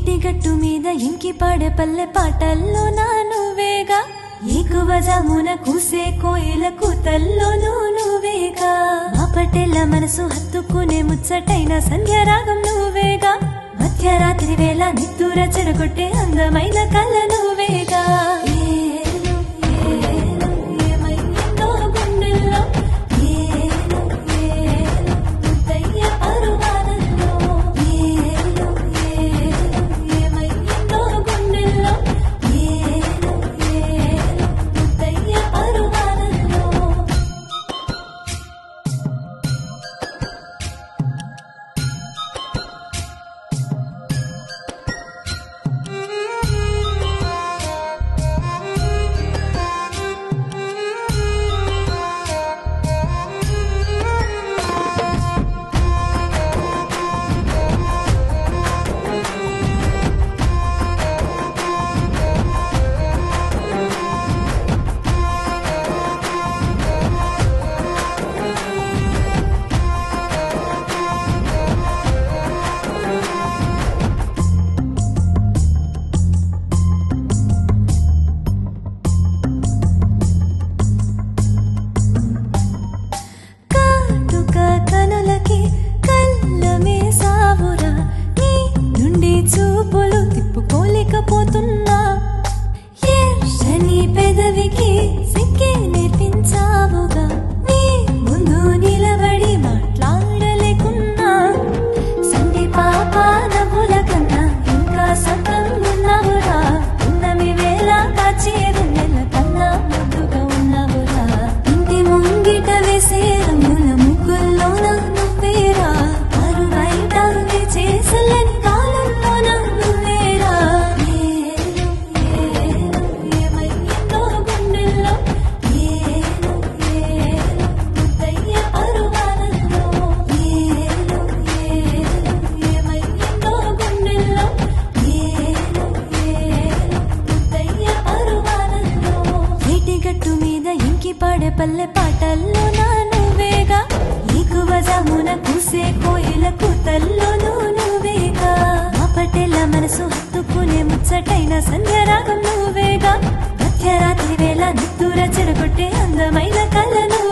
ఏటిగట్టు మీద ఇంకి పాడే పల్లె పాటల్లో నా నువ్వేగా ఏకువ జామున కూసే కోయిల కూతల్లోనూ నువ్వేగా మా పటేల మనసు హత్తుకునే ముచ్చటైన సంధ్య రాగం నువ్వేగా మధ్యరాత్రి వేళ నిద్దుర చెడగొట్టే అందమైన కళ నువ్వేగా ఏలో, ఏలో, ఏమైందో గుండెల్లో, ఏలో, ఏలో, ముద్దయ్య పరువాలలో. ఏలో, ఏలో, ఏమైందో గుండెల్లో, ఏలో, ఏలో, ముద్దయ్య పరువాలలో. కాటుక కనులకి కళ్ళమే సావురా నీ నుండి చూపులు తిప్పుకోలేకపోతున్నా ఎర్రని పెదవికి సిక్కే నేర్పించావుగా నీ ముందు నిలబడి మాట్లాడలేకున్నా సంటి పాప నవ్వుల కన్నా ఇంకా సొంతం ఉన్నావురా ఉన్నమి వేళ కాచేరు నెల కన్నా ముద్దుగా ఉన్నావురా ఇంటి ముంగిట వేసే రంగుల ముగ్గుల్లోన నువ్వేరా ఆరు బయట చేసలని కాలంలోన నువ్వేరా ఏలో, ఏలో, ఏమైందో గుండెల్లో, ఏలో, ఏలో, ముద్దయ్య పరువాలలో. ఏలో, ఏలో, ఏమైందో గుండెల్లో, ఏలో, ఏలో, ముద్దయ్య పరువాలలో. ఏటిగట్టు మీద ఇంకి పాడే పల్లె పాటల్లో నా నువ్వేగా ఎక్కువ జామున కూసే కోయిల కూతల్లోనూ నువ్వేగా మా పటేల మనసు హత్తుకునే ముచ్చటైన సంధ్య రాగం నువ్వేగా మధ్యరాత్రి వేళ నిద్దుర చెడగొట్టే అందమైన కళ నువ్వేగా